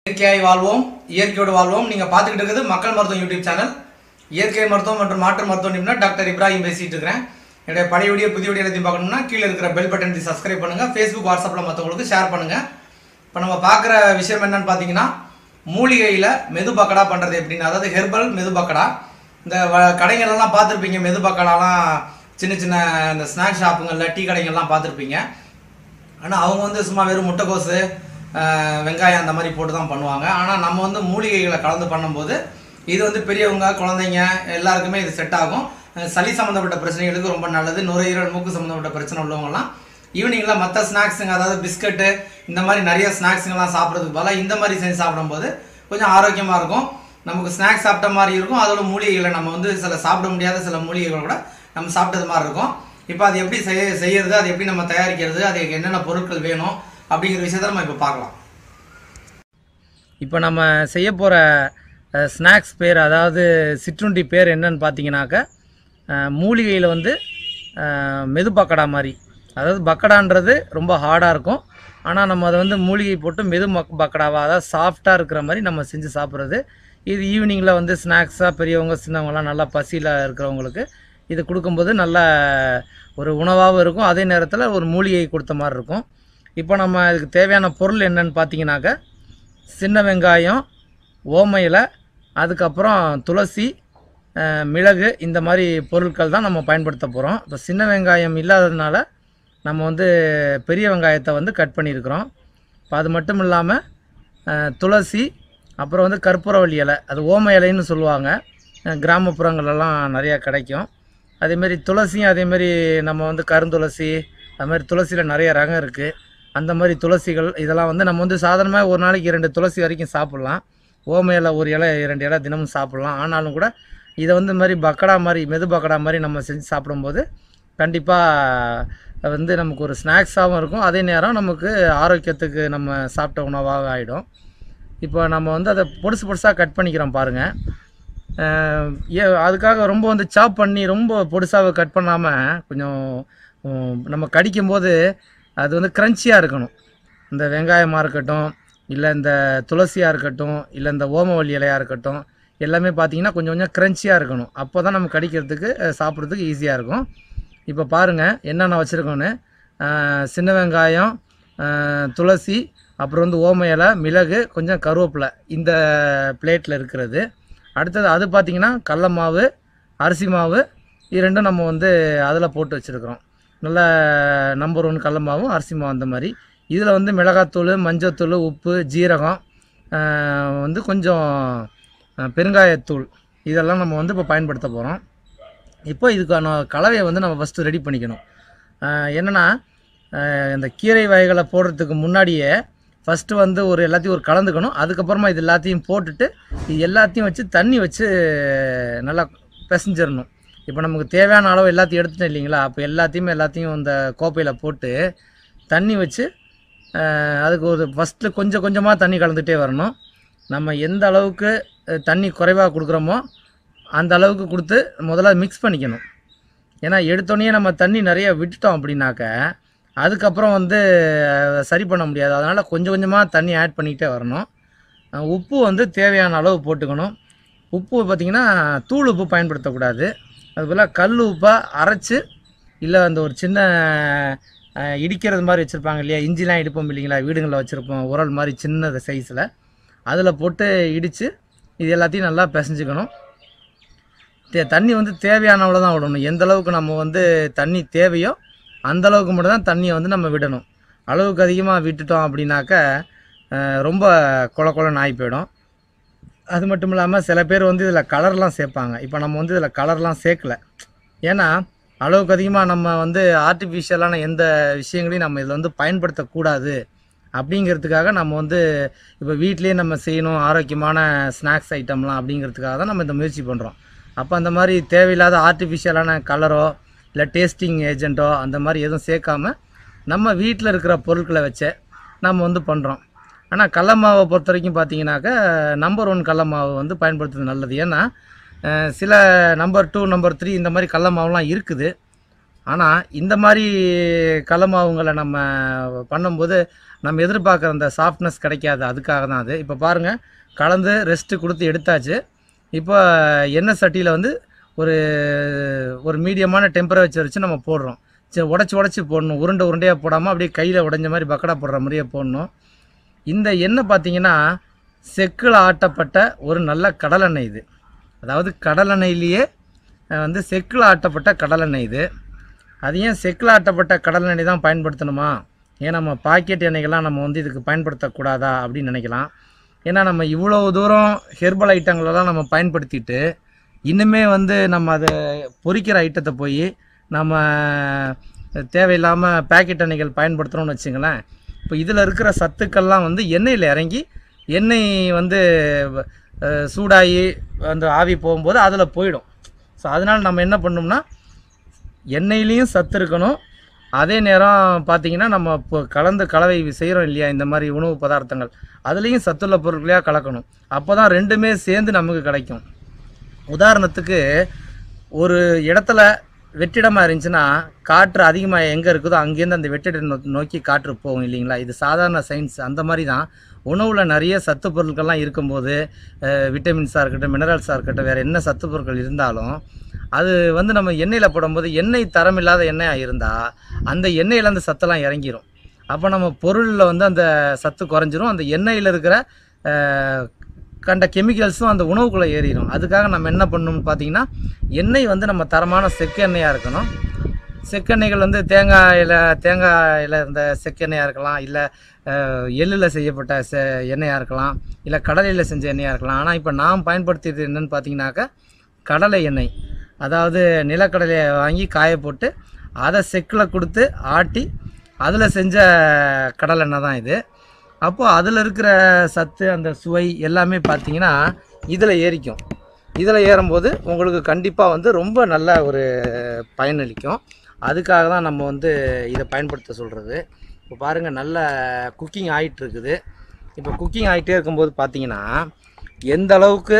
இயற்கையாய் வாழ்வோம் இயற்கையோடு வாழ்வோம் நீங்க பார்த்துக்கிட்டு இருக்கிறது மக்கள் மருத்துவம் யூடியூப் சேனல் இயற்கை மருத்துவம் மற்றும் மாற்று மருத்துவம் நிபுணர் டாக்டர் இப்ராஹிம் பேசிட்டு இருக்கிறேன் என்னுடைய பழைய வீடியோ புதிய வீடியோ எல்லாத்தையும் பார்க்கணும்னா கீழே இருக்கிற பெல் பட்டன் சப்ஸ்கிரைப் பண்ணுங்க ஃபேஸ்புக் வாட்ஸ்அப்பில் மற்றவங்களுக்கு ஷேர் பண்ணுங்க இப்போ நம்ம பார்க்குற விஷயம் என்னன்னு பார்த்தீங்கன்னா மூலிகையில் மெது பக்கடா பண்ணுறது எப்படின்னா அதாவது ஹெர்பல் மெது பக்கடா இந்த வ- கடைங்கள்லாம் பார்த்துருப்பீங்க மெது பக்கடாலாம் சின்ன சின்ன இந்த ஸ்நாக்ஸ் ஷாப்புங்களில் டீ கடைங்கள்லாம் பார்த்துருப்பீங்க ஆனால் அவங்க வந்து சும்மா வெறும் முட்டைக்கோசு ஆஹ், வெங்காயம் அந்த மாதிரி போட்டு தான் பண்ணுவாங்க ஆனால் நம்ம வந்து மூலிகைகளை கலந்து பண்ணும்போது இது வந்து பெரியவங்க குழந்தைங்க எல்லாருக்குமே இது செட் ஆகும் அஹ், சளி சம்மந்தப்பட்ட பிரச்சனைகளுக்கு ரொம்ப நல்லது நுரையீரல் மூக்கு சம்மந்தப்பட்ட பிரச்சனை உள்ளவங்கலாம் ஈவினிங்கில் மற்ற ஸ்நாக்ஸுங்க அதாவது பிஸ்கட்டு இந்த மாதிரி நிறைய ஸ்நாக்ஸுங்கெல்லாம் சாப்பிட்றதுக்கு பதிலாக இந்த மாதிரி செஞ்சு சாப்பிடும்போது கொஞ்சம் ஆரோக்கியமாக இருக்கும் நமக்கு ஸ்நாக்ஸ் சாப்பிட்ட மாதிரி இருக்கும் அதோட மூலிகைகளை நம்ம வந்து சில சாப்பிட முடியாத சில மூலிகைகள் கூட நம்ம சாப்பிட்டது மாதிரி இருக்கும் இப்போ அது எப்படி செய்ய செய்யறது அது எப்படி நம்ம தயாரிக்கிறது அதுக்கு என்னென்ன பொருட்கள் வேணும் அப்படிங்கிற விஷயத்த நம்ம இப்போ பார்க்கலாம் இப்போ நம்ம செய்ய போகிற ஸ்நாக்ஸ் பேர் அதாவது சிற்றுண்டி பேர் என்னன்னு பார்த்தீங்கன்னாக்க மூலிகையில் வந்து அஹ், மெது பக்கடா மாதிரி அதாவது பக்கடான்றது ரொம்ப ஹார்டாக இருக்கும் ஆனால் நம்ம அதை வந்து மூலிகை போட்டு மெது மக் பக்கடாவாக அதாவது சாஃப்டாக இருக்கிற மாதிரி நம்ம செஞ்சு சாப்பிட்றது இது ஈவினிங்கில் வந்து ஸ்நாக்ஸாக பெரியவங்க சின்னவங்கலாம் நல்லா பசியில் இருக்கிறவங்களுக்கு இது கொடுக்கும்போது நல்ல ஒரு உணவாகவும் இருக்கும் அதே நேரத்தில் ஒரு மூலிகை கொடுத்த மாதிரி இருக்கும் இப்போ நம்ம இதுக்கு தேவையான பொருள் என்னன்னு பார்த்தீங்கன்னாக்க சின்ன வெங்காயம் ஓம இலை அதுக்கப்புறம் துளசி அஹ், மிளகு இந்த மாதிரி பொருட்கள் தான் நம்ம பயன்படுத்த போகிறோம் இப்போ சின்ன வெங்காயம் இல்லாததுனால நம்ம வந்து பெரிய வெங்காயத்தை வந்து கட் பண்ணியிருக்கிறோம் இப்போ அது மட்டும் இல்லாமல் துளசி அப்புறம் வந்து கற்பூரவள்ளி இலை அது ஓம இலைன்னு சொல்லுவாங்க அஹ், கிராமப்புறங்கள்லாம் நிறையா கிடைக்கும் அதேமாரி துளசியும் அதேமாரி நம்ம வந்து கருந்துளசி அது மாதிரி துளசியில் நிறைய ரகம் இருக்குது அந்த மாதிரி துளசிகள் இதெல்லாம் வந்து நம்ம வந்து சாதாரணமாக ஒரு நாளைக்கு இரண்டு துளசி வரைக்கும் சாப்பிட்லாம் ஓம இலை ஒரு இலை இரண்டு இலை தினமும் சாப்பிட்லாம் ஆனாலும் கூட இதை வந்து இந்த மாதிரி பக்கடா மாதிரி மெது பக்கடா மாதிரி நம்ம செஞ்சு சாப்பிடும்போது கண்டிப்பாக வந்து நமக்கு ஒரு ஸ்நாக்ஸாகவும் இருக்கும் அதே நேரம் நமக்கு ஆரோக்கியத்துக்கு நம்ம சாப்பிட்ட உணவாக ஆகிடும் இப்போ நம்ம வந்து அதை பொடுசு பொடுசாக கட் பண்ணிக்கிறோம் பாருங்கள் அஹ் ஏ அதுக்காக ரொம்ப வந்து சாப் பண்ணி ரொம்ப பொடுசாக கட் பண்ணாமல் கொஞ்சம் உம், நம்ம கடிக்கும்போது அது வந்து க்ரன்ச்சியாக இருக்கணும் இந்த வெங்காயமாக இருக்கட்டும் இல்லை இந்த துளசியாக இருக்கட்டும் இல்லை இந்த ஓமவல்லி இலையாக இருக்கட்டும் எல்லாமே பார்த்தீங்கன்னா கொஞ்சம் கொஞ்சம் க்ரன்ச்சியாக இருக்கணும் அப்போ தான் நம்ம கடிக்கிறதுக்கு அஹ், சாப்பிட்றதுக்கு ஈஸியாக இருக்கும் இப்போ பாருங்கள் என்னென்ன வச்சுருக்கோன்னு அஹ், சின்ன வெங்காயம் அஹ், துளசி அப்புறம் வந்து ஓம இலை மிளகு கொஞ்சம் கருவேப்பிலை இந்த பிளேட்டில் இருக்கிறது அடுத்தது அது பார்த்திங்கன்னா கடல மாவு அரிசி மாவு இது ரெண்டும் நம்ம வந்து அதில் போட்டு வச்சுருக்குறோம் நல்ல நம்பர் ஒன் கடல மாவும் அரிசி மாவு அந்த மாதிரி இதில் வந்து மிளகாத்தூள் மஞ்சத்தூள் உப்பு ஜீரகம் ஆஹ் வந்து கொஞ்சம் ஆஹ் பெருங்காயத்தூள் இதெல்லாம் நம்ம வந்து இப்போ பயன்படுத்த போகிறோம் இப்போ இதுக்கான கலவையை வந்து நம்ம ஃபஸ்ட்டு ரெடி பண்ணிக்கணும் ஆஹ் என்னன்னா ஆஹ் இந்த கீரை வகைகளை போடுறதுக்கு முன்னாடியே ஃபஸ்ட்டு வந்து ஒரு எல்லாத்தையும் ஒரு கலந்துக்கணும் அதுக்கப்புறமா இது எல்லாத்தையும் போட்டுட்டு இது எல்லாத்தையும் வச்சு தண்ணி வச்சு நல்லா பிசைஞ்சிடணும் இப்போ நமக்கு தேவையான அளவு எல்லாத்தையும் எடுத்துட்டோம் இல்லைங்களா அப்போ எல்லாத்தையுமே எல்லாத்தையும் இந்த கோப்பையில் போட்டு தண்ணி வச்சு ஆஹ் அதுக்கு ஒரு ஃபஸ்ட்டு கொஞ்சம் கொஞ்சமாக தண்ணி கலந்துகிட்டே வரணும் நம்ம எந்த அளவுக்கு அஹ், தண்ணி குறைவாக கொடுக்குறோமோ அந்த அளவுக்கு கொடுத்து முதல்ல மிக்ஸ் பண்ணிக்கணும் ஏன்னா எடுத்தோடனே நம்ம தண்ணி நிறைய விட்டுட்டோம் அப்படின்னாக்க அதுக்கப்புறம் வந்து அஹ், சரி பண்ண முடியாது அதனால் கொஞ்சம் கொஞ்சமாக தண்ணி ஆட் பண்ணிக்கிட்டே வரணும் அஹ், உப்பு வந்து தேவையான அளவு போட்டுக்கணும் உப்பு பார்த்திங்கன்னா தூள் உப்பு பயன்படுத்தக்கூடாது அதுபோல் கல் உப்பை அரைச்சி இல்லை அந்த ஒரு சின்ன அஹ், இடிக்கிறது மாதிரி வச்சுருப்பாங்க இல்லையா இஞ்சிலாம் இடிப்போம் இல்லைங்களா வீடுங்களில் வச்சுருப்போம் உரல் மாதிரி சின்ன சைஸில் அதில் போட்டு இடித்து இது எல்லாத்தையும் நல்லா பிசைஞ்சுக்கணும் தே- தண்ணி வந்து தேவையான அளவு தான் விடணும் எந்த அளவுக்கு நம்ம வந்து தண்ணி தேவையோ அந்த அளவுக்கு மட்டும் தான் தண்ணியை வந்து நம்ம விடணும் அளவுக்கு அதிகமாக விட்டுட்டோம் அப்படின்னாக்க அஹ், ரொம்ப கொல கொலன்னு ஆகி போயிடும் அது மட்டும் இல்லாமல் சில பேர் வந்து இதில் கலர்லாம் சேர்ப்பாங்க இப்போ நம்ம வந்து இதில் கலர்லாம் சேர்க்கல ஏன்னா அளவுக்கு அதிகமாக நம்ம வந்து ஆர்டிஃபிஷியலான எந்த விஷயங்களையும் நம்ம இதில் வந்து பயன்படுத்தக்கூடாது அப்படிங்கிறதுக்காக நம்ம வந்து இப்போ வீட்டிலேயே நம்ம செய்யணும் ஆரோக்கியமான ஸ்நாக்ஸ் ஐட்டம்லாம் அப்படிங்கிறதுக்காக தான் நம்ம இந்த முயற்சி பண்ணுறோம் அப்போ அந்த மாதிரி தேவையில்லாத ஆர்டிஃபிஷியலான கலரோ இல்லை டேஸ்டிங் ஏஜென்ட்டோ அந்த மாதிரி எதுவும் சேர்க்காம நம்ம வீட்டில் இருக்கிற பொருட்களை வச்சே நம்ம வந்து பண்ணுறோம் ஆனால் கடல மாவை பொறுத்த வரைக்கும் பார்த்தீங்கன்னாக்க நம்பர் ஒன் கடல மாவு வந்து பயன்படுத்துறது நல்லது ஏன்னா அஹ், சில நம்பர் டூ நம்பர் த்ரீ இந்த மாதிரி கடல மாவுலாம் இருக்குது ஆனால் இந்த மாதிரி கடல மாவுங்களை நம்ம பண்ணும்போது நம்ம எதிர்பார்க்குற அந்த சாஃப்ட்னஸ் கிடைக்காது அதுக்காக தான் அது இப்போ பாருங்கள் கலந்து ரெஸ்ட்டு கொடுத்து எடுத்தாச்சு இப்போ எண்ணெய் சட்டியில் வந்து ஒரு ஒரு மீடியமான டெம்பரேச்சர் வச்சு நம்ம போடுறோம் சரி உடச்சி உடச்சி போடணும் உருண்டை உருண்டையாக போடாமல் அப்படியே கையில் உடைஞ்ச மாதிரி பக்கடா போடுற மாதிரியே போடணும் இந்த எண்ணெய் பார்த்தீங்கன்னா செக்கில் ஆட்டப்பட்ட ஒரு நல்ல கடலெண்ணெய் இது அதாவது கடலெண்ணெயிலேயே அஹ், வந்து செக்கில் ஆட்டப்பட்ட கடலெண்ணெய் இது அது ஏன் செக்கில் ஆட்டப்பட்ட கடலெண்ணெய் தான் பயன்படுத்தணுமா ஏன் நம்ம பாக்கெட் எண்ணெய்கள்லாம் நம்ம வந்து இதுக்கு பயன்படுத்தக்கூடாதா அப்படின்னு நினைக்கலாம் ஏன்னா நம்ம இவ்வளோ தூரம் ஹெர்பல் ஐட்டங்களெல்லாம் நம்ம பயன்படுத்திட்டு இன்னுமே வந்து நம்ம அதை பொரிக்கிற ஐட்டத்தை போய் நம்ம தேவையில்லாமல் பேக்கெட் எண்ணெய்கள் பயன்படுத்துகிறோம்னு வச்சுங்களேன் இப்போ இதில் இருக்கிற சத்துக்கள்லாம் வந்து எண்ணெயில் இறங்கி எண்ணெய் வந்து அஹ், சூடாகி அந்த ஆவி போகும்போது அதில் போயிடும் ஸோ அதனால் நம்ம என்ன பண்ணோம்னா எண்ணெயிலையும் சத்து இருக்கணும் அதே நேரம் பார்த்தீங்கன்னா நம்ம இப்போ கலந்து கலவை செய்கிறோம் இல்லையா இந்த மாதிரி உணவு பதார்த்தங்கள் அதுலேயும் சத்துள்ள பொருட்களையாக கலக்கணும் அப்போ தான் ரெண்டுமே சேர்ந்து நமக்கு கிடைக்கும் உதாரணத்துக்கு ஒரு இடத்துல வெற்றிடமாக இருந்துச்சுன்னா காற்று அதிகமாக எங்கே இருக்குதோ அங்கேருந்து அந்த வெற்றிடம் நோ- நோக்கி காற்று போகும் இல்லைங்களா இது சாதாரண சயின்ஸ் அந்த மாதிரி தான் உணவில் நிறைய சத்து பொருட்கள்லாம் இருக்கும்போது அஹ், விட்டமின்ஸாக இருக்கட்டும் மினரல்ஸாக இருக்கட்டும் வேறு என்ன சத்து பொருட்கள் இருந்தாலும் அது வந்து நம்ம எண்ணெயில் போடும்போது எண்ணெய் தரம் இல்லாத எண்ணெயாக இருந்தால் அந்த எண்ணெயில் அந்த சத்தெல்லாம் இறங்கிரும் அப்போ நம்ம பொருளில் வந்து அந்த சத்து குறைஞ்சிரும் அந்த எண்ணெயில் இருக்கிற அஹ், கண்ட கெமிக்கல்ஸும் அந்த உணவுக்குள்ளே ஏறிடும் அதுக்காக நம்ம என்ன பண்ணணும்னு பார்த்தீங்கன்னா எண்ணெய் வந்து நம்ம தரமான செக்கு எண்ணெயாக இருக்கணும் செக்கெண்ணெய்கள் வந்து தேங்காயில் தேங்காயில் இருந்த செக்கெண்ணெயாக இருக்கலாம் இல்லை எள்ளில் செய்யப்பட்ட செ எண்ணெயாக இருக்கலாம் இல்லை கடலையில் செஞ்ச எண்ணெயாக இருக்கலாம் ஆனால் இப்போ நாம் பயன்படுத்தியது என்னன்னு பார்த்தீங்கன்னாக்கா கடலை எண்ணெய் அதாவது நிலக்கடலையை வாங்கி காய போட்டு அதை செக்கில் கொடுத்து ஆட்டி அதில் செஞ்ச கடலெண்ணெய் தான் இது அப்போது அதில் இருக்கிற சத்து அந்த சுவை எல்லாமே பார்த்தீங்கன்னா இதில் ஏறிக்கும் இதில் ஏறும்போது உங்களுக்கு கண்டிப்பாக வந்து ரொம்ப நல்ல ஒரு பயனளிக்கும் அதுக்காக தான் நம்ம வந்து இதை பயன்படுத்த சொல்கிறது இப்போ பாருங்கள் நல்ல குக்கிங் ஆகிட்டு இருக்குது இப்போ குக்கிங் ஆகிட்டே இருக்கும்போது பார்த்தீங்கன்னா எந்த அளவுக்கு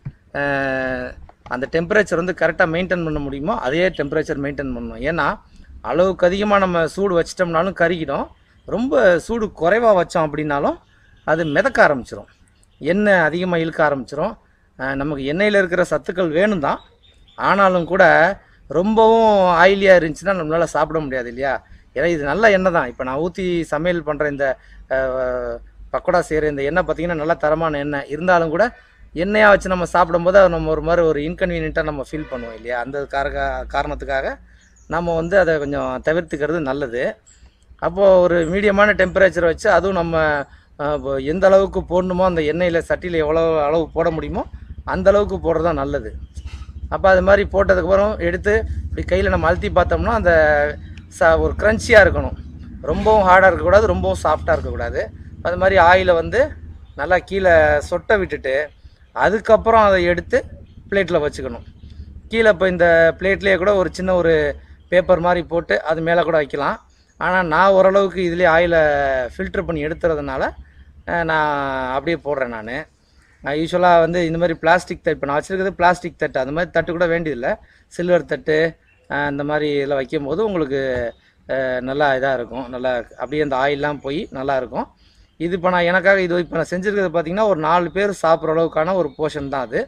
அஹ், அந்த டெம்பரேச்சர் வந்து கரெக்டாக மெயின்டைன் பண்ண முடியுமோ அதே டெம்பரேச்சர் மெயின்டைன் பண்ணணும் ஏன்னா அளவுக்கு அதிகமாக நம்ம சூடு வச்சிட்டோம்னாலும் கருகிடும் ரொம்ப சூடு குறைவாக வச்சோம் அப்படின்னாலும் அது மிதக்க ஆரம்பிச்சிரும் எண்ணெய் அதிகமாக இழுக்க ஆரம்பிச்சிரும் அஹ் நமக்கு எண்ணெயில் இருக்கிற சத்துக்கள் வேணும் தான் ஆனாலும் கூட ரொம்பவும் ஆயிலியாக இருந்துச்சுன்னா நம்மளால் சாப்பிட முடியாது இல்லையா ஏன்னா இது நல்ல எண்ணெய் தான் இப்போ நான் ஊற்றி சமையல் பண்ணுற இந்த அஹ், பக்கோடா செய்கிற இந்த எண்ணெய் பார்த்திங்கன்னா நல்ல தரமான எண்ணெய் இருந்தாலும் கூட எண்ணெயாக வச்சு நம்ம சாப்பிடும்போது அது நம்ம ஒரு மாதிரி ஒரு இன்கன்வீனியண்ட்டாக நம்ம ஃபீல் பண்ணுவோம் இல்லையா அந்த காரக காரணத்துக்காக நம்ம வந்து அதை கொஞ்சம் தவிர்த்துக்கிறது நல்லது அப்போது ஒரு மீடியமான டெம்பரேச்சர் வச்சு அதுவும் நம்ம அஹ், இப்போ எந்த அளவுக்கு போடணுமோ அந்த எண்ணெயில் சட்டியில் எவ்வளோ அளவு போட முடியுமோ அந்த அளவுக்கு போடுறது தான் நல்லது அப்போ அது மாதிரி போட்டதுக்கப்புறம் எடுத்து இப்படி கையில் நம்ம அழுத்தி பார்த்தோம்னா அந்த ச ஒரு க்ரன்ச்சியாக இருக்கணும் ரொம்பவும் ஹார்டாக இருக்கக்கூடாது ரொம்பவும் சாஃப்டாக இருக்கக்கூடாது அது மாதிரி ஆயிலை வந்து நல்லா கீழே சொட்ட விட்டுட்டு அதுக்கப்புறம் அதை எடுத்து பிளேட்டில் வச்சுக்கணும் கீழே இப்போ இந்த பிளேட்லேயே கூட ஒரு சின்ன ஒரு பேப்பர் மாதிரி போட்டு அது மேலே கூட வைக்கலாம் ஆனால் நான் ஓரளவுக்கு இதுலேயே ஆயிலை ஃபில்டர் பண்ணி எடுத்துறதுனால அஹ், நான் அப்படியே போடுறேன் நான் நான் யூஸ்வலாக வந்து இந்த மாதிரி பிளாஸ்டிக் தட்டு இப்போ நான் வச்சுருக்கிறது பிளாஸ்டிக் தட்டு அந்த மாதிரி தட்டு கூட வேண்டியதில்லை சில்வர் தட்டு அஹ், இந்த மாதிரி இதில் வைக்கும்போது உங்களுக்கு அஹ், நல்லா இதாக இருக்கும் நல்லா அப்படியே அந்த ஆயிலெலாம் போய் நல்லா இருக்கும் இது இப்போ நான் எனக்காக இது இப்போ நான் செஞ்சுருக்கிறது பார்த்தீங்கன்னா ஒரு நாலு பேர் சாப்பிட்ற அளவுக்கான ஒரு போர்ஷன் தான் அது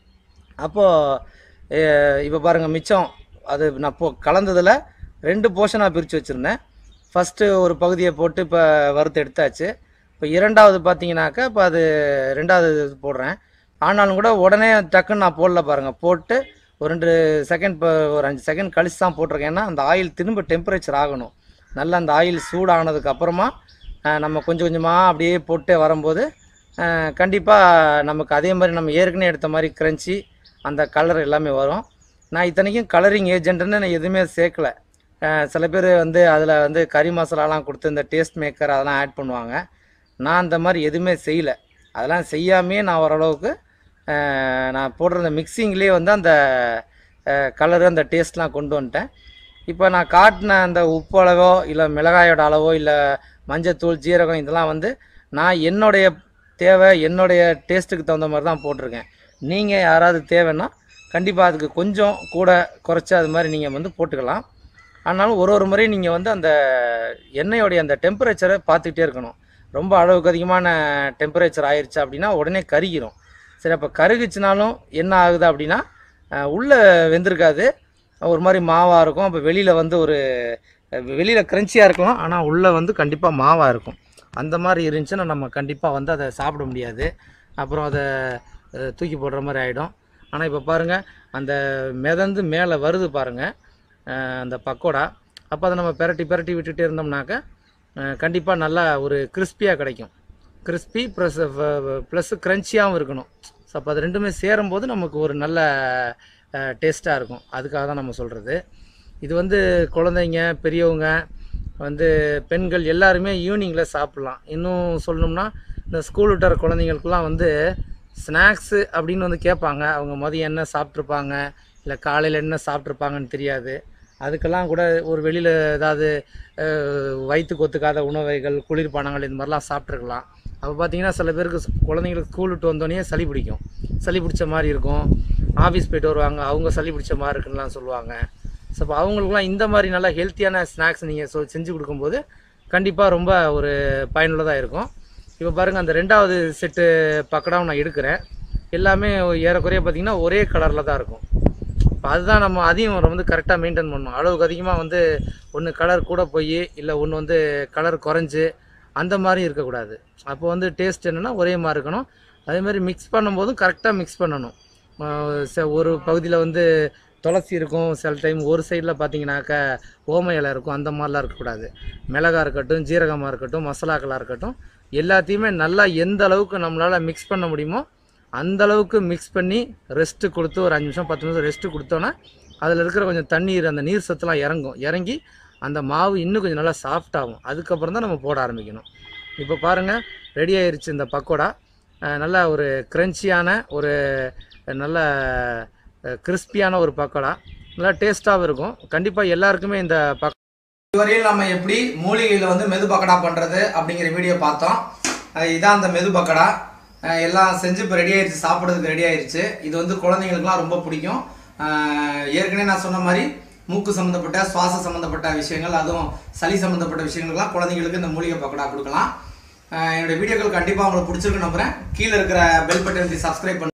அப்போது இப்போ பாருங்கள் மிச்சம் அது நான் போ கலந்ததில் ரெண்டு போர்ஷனாக பிரித்து வச்சுருந்தேன் ஃபஸ்ட்டு ஒரு பகுதியை போட்டு இப்போ வறுத்து எடுத்தாச்சு இப்போ இரண்டாவது பார்த்தீங்கன்னாக்கா இப்போ அது ரெண்டாவது இது போடுறேன் ஆனாலும் கூட உடனே டக்குன்னு நான் போடல பாருங்கள் போட்டு ஒரு ரெண்டு செகண்ட் இப்போ ஒரு அஞ்சு செகண்ட் கழிச்சு தான் போட்டிருக்கேன் ஏன்னா அந்த ஆயில் திரும்ப டெம்பரேச்சர் ஆகணும் நல்லா அந்த ஆயில் சூடானதுக்கு அப்புறமா அஹ், நம்ம கொஞ்சம் கொஞ்சமாக அப்படியே போட்டு வரும்போது கண்டிப்பாக நமக்கு அதே மாதிரி நம்ம ஏற்கனவே எடுத்த மாதிரி கிரன்ச்சி அந்த கலர் எல்லாமே வரும் நான் இத்தனைக்கும் கலரிங் ஏஜென்ட்னு நான் எதுவுமே சேர்க்கல அஹ், சில பேர் வந்து அதில் வந்து கறி மசாலாலாம் கொடுத்து இந்த டேஸ்ட் மேக்கர் அதெல்லாம் ஆட் பண்ணுவாங்க நான் அந்த மாதிரி எதுவுமே செய்யலை அதெல்லாம் செய்யாமையே நான் ஓரளவுக்கு அஹ், நான் போடுற அந்த மிக்சிங்லேயே வந்து அந்த கலரு அந்த டேஸ்ட்லாம் கொண்டு வந்துட்டேன் இப்போ நான் காட்டின அந்த உப்பு அளவோ இல்லை மிளகாயோட அளவோ இல்லை மஞ்சத்தூள் ஜீரகம் இதெல்லாம் வந்து நான் என்னுடைய தேவை என்னுடைய டேஸ்ட்டுக்கு தகுந்த மாதிரி தான் போட்டிருக்கேன் நீங்கள் யாராவது தேவைன்னா கண்டிப்பாக அதுக்கு கொஞ்சம் கூட குறைச்சி அது மாதிரி நீங்கள் வந்து போட்டுக்கலாம் ஆனாலும் ஒரு ஒரு முறையும் நீங்கள் வந்து அந்த எண்ணெயோடைய அந்த டெம்பரேச்சரை பார்த்துக்கிட்டே இருக்கணும் ரொம்ப அளவுக்கு அதிகமான டெம்பரேச்சர் ஆயிருச்சு அப்படின்னா உடனே கருகிரும் சரி அப்போ கருகுச்சுனாலும் என்ன ஆகுது அப்படின்னா அஹ், உள்ளே வெந்திருக்காது ஒரு மாதிரி மாவாக இருக்கும் அப்போ வெளியில் வந்து ஒரு வெளியில் கிரன்ச்சியாக இருக்கலாம் ஆனால் உள்ளே வந்து கண்டிப்பாக மாவாக இருக்கும் அந்த மாதிரி இருந்துச்சுன்னா நம்ம கண்டிப்பாக வந்து அதை சாப்பிட முடியாது அப்புறம் அதை அஹ், தூக்கி போடுற மாதிரி ஆகிடும் ஆனால் இப்போ பாருங்கள் அந்த மிதந்து மேலே வருது பாருங்கள் அந்த பக்கோடா அப்போ அதை நம்ம பெரட்டி பெரட்டி விட்டுட்டே இருந்தோம்னாக்க கண்டிப்பாக நல்லா ஒரு கிறிஸ்பியாக கிடைக்கும் கிறிஸ்பி ப்ளஸ் ப்ளஸ் க்ரன்ச்சியாகவும் இருக்கணும் ஸோ அப்போ அது ரெண்டுமே சேரும்போது நமக்கு ஒரு நல்ல டேஸ்ட்டாக இருக்கும் அதுக்காக தான் நம்ம சொல்கிறது இது வந்து குழந்தைங்க பெரியவங்க வந்து பெண்கள் எல்லாருமே ஈவினிங்கில் சாப்பிட்லாம் இன்னும் சொல்லணும்னா இந்த ஸ்கூல் விட்டுற குழந்தைங்களுக்குலாம் வந்து ஸ்நாக்ஸு அப்படின்னு வந்து கேட்பாங்க அவங்க மதியம் என்ன சாப்பிட்ருப்பாங்க இல்லை காலையில் என்ன சாப்பிட்ருப்பாங்கன்னு தெரியாது அதுக்கெல்லாம் கூட ஒரு வெளியில் ஏதாவது அஹ், வயிற்றுக்கு ஒத்துக்காத உணவுகள் குளிர்பானங்கள் இந்த மாதிரிலாம் சாப்பிட்ருக்கலாம் அப்போ பார்த்தீங்கன்னா சில பேருக்கு ஸ்- குழந்தைங்களுக்கு ஸ்கூல் விட்டு வந்தோடனே சளி பிடிக்கும் சளி பிடிச்ச மாதிரி இருக்கும் ஆஃபீஸ் போயிட்டு வருவாங்க அவங்க சளி பிடிச்ச மாதிரி இருக்குன்னுலாம் சொல்லுவாங்க ஸோ அப்போ அவங்களுக்குலாம் இந்த மாதிரி நல்லா ஹெல்த்தியான ஸ்நாக்ஸ் நீங்கள் சொ செஞ்சு கொடுக்கும்போது கண்டிப்பாக ரொம்ப ஒரு பயனுள்ளதாக இருக்கும் இப்போ பாருங்கள் அந்த ரெண்டாவது செட்டு பக்கடாவும் நான் எடுக்கிறேன் எல்லாமே ஏறக்குறைய பார்த்தீங்கன்னா ஒரே கலரில் தான் இருக்கும் இப்போ அதுதான் நம்ம அதையும் வந்து கரெக்டாக மெயின்டைன் பண்ணணும் அளவுக்கு அதிகமாக வந்து ஒன்று கலர் கூட போய் இல்லை ஒன்று வந்து கலர் குறைஞ்சு அந்த மாதிரி இருக்கக்கூடாது அப்போ வந்து டேஸ்ட் என்னென்னா ஒரே மாதிரி இருக்கணும் அதே மாதிரி மிக்ஸ் பண்ணும்போதும் கரெக்டாக மிக்ஸ் பண்ணணும் ஆஹ் ச- ஒரு பகுதியில் வந்து துளசி இருக்கும் சில டைம் ஒரு சைடில் பார்த்தீங்கன்னாக்க ஓம இலை இருக்கும் அந்த மாதிரிலாம் இருக்கக்கூடாது மிளகா இருக்கட்டும் ஜீரகமாக இருக்கட்டும் மசாலாக்களாக இருக்கட்டும் எல்லாத்தையுமே நல்லா எந்த அளவுக்கு நம்மளால் மிக்ஸ் பண்ண முடியுமோ அந்த அளவுக்கு மிக்ஸ் பண்ணி ரெஸ்ட்டு கொடுத்து ஒரு அஞ்சு நிமிஷம் பத்து நிமிஷம் ரெஸ்ட்டு கொடுத்தோன்னா அதில் இருக்கிற கொஞ்சம் தண்ணீர் அந்த நீர் சத்துலாம் இறங்கும் இறங்கி அந்த மாவு இன்னும் கொஞ்சம் நல்லா சாஃப்ட் ஆகும் அதுக்கப்புறம் தான் நம்ம போட ஆரம்பிக்கணும் இப்போ பாருங்கள் ரெடி ஆயிருச்சு இந்த பக்கோடா அஹ் நல்ல ஒரு க்ரன்ச்சியான ஒரு நல்ல கிறிஸ்பியான ஒரு பக்கோடா நல்லா டேஸ்ட்டாகவும் இருக்கும் கண்டிப்பாக எல்லாருக்குமே இந்த பக் இதுவரையில் நம்ம எப்படி மூலிகையில் வந்து மெது பக்கடா பண்ணுறது அப்படிங்கிற வீடியோ பார்த்தோம் அஹ் இதான் அந்த மெது பக்கடா அஹ் எல்லாம் செஞ்சு இப்போ ரெடி ஆயிருச்சு சாப்பிட்றதுக்கு ரெடி ஆயிருச்சு இது வந்து குழந்தைங்களுக்குலாம் ரொம்ப பிடிக்கும் அஹ் ஏற்கனவே நான் சொன்ன மாதிரி மூக்கு சம்மந்தப்பட்ட சுவாச சம்மந்தப்பட்ட விஷயங்கள் அதுவும் சளி சம்மந்தப்பட்ட விஷயங்களுக்குலாம் குழந்தைங்களுக்கு இந்த மூலிகை பக்கடா கொடுக்கலாம் அஹ் என்னோட வீடியோக்கள் கண்டிப்பாக உங்களுக்கு பிடிச்சிருக்கு நம்புறேன் கீழே இருக்கிற பெல் பட்டன் சப்ஸ்கிரைப் பண்ணி